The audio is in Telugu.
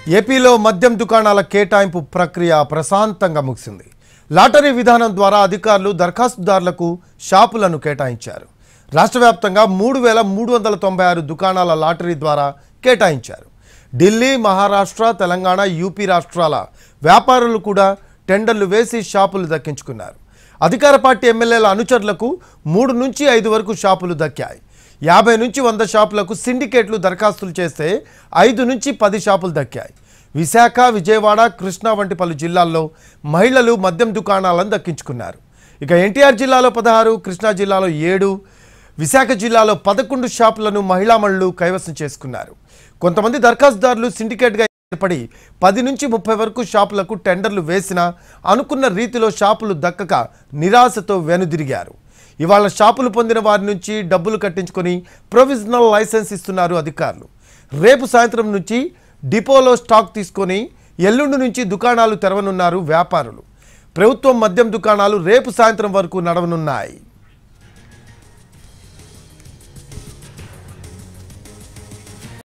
ఏపీలో మద్యం దుకాణాల కేటాయింపు ప్రక్రియ ప్రశాంతంగా ముగిసింది లాటరీ విధానం ద్వారా అధికారులు దరఖాస్తుదారులకు షాపులను కేటాయించారు రాష్ట్ర వ్యాప్తంగా మూడు వేల మూడు వందల తొంభై ఆరు దుకాణాల లాటరీ ద్వారా కేటాయించారు ఢిల్లీ మహారాష్ట్ర తెలంగాణ యూపీ రాష్ట్రాల వ్యాపారులు కూడా టెండర్లు వేసి షాపులు దక్కించుకున్నారు అధికార పార్టీ ఎమ్మెల్యేల అనుచరులకు మూడు నుంచి ఐదు వరకు షాపులు దక్కాయి యాభై నుంచి వంద షాపులకు సిండికేట్లు దరఖాస్తులు చేస్తే ఐదు నుంచి పది షాపులు దక్కాయి విశాఖ విజయవాడ కృష్ణా వంటి పలు జిల్లాల్లో మహిళలు మద్యం దుకాణాలను దక్కించుకున్నారు ఇక ఎన్టీఆర్ జిల్లాలో పదహారు కృష్ణా జిల్లాలో ఏడు విశాఖ జిల్లాలో పదకొండు షాపులను మహిళా మహిళలు కైవసం చేసుకున్నారు కొంతమంది దరఖాస్తుదారులు సిండికేట్గా ఏర్పడి పది నుంచి ముప్పై వరకు షాపులకు టెండర్లు వేసినా అనుకున్న రీతిలో షాపులు దక్కక నిరాశతో వెనుదిరిగారు ఇవాళ షాపులు పొందిన వారి నుంచి డబ్బులు కట్టించుకొని ప్రొవిజనల్ లైసెన్స్ ఇస్తున్నారు అధికారులు రేపు సాయంత్రం నుంచి డిపోలో స్టాక్ తీసుకొని ఎల్లుండి నుంచి దుకాణాలు తెరవనున్నారు వ్యాపారులు ప్రభుత్వం మద్యం దుకాణాలు రేపు సాయంత్రం వరకు నడవనున్నాయి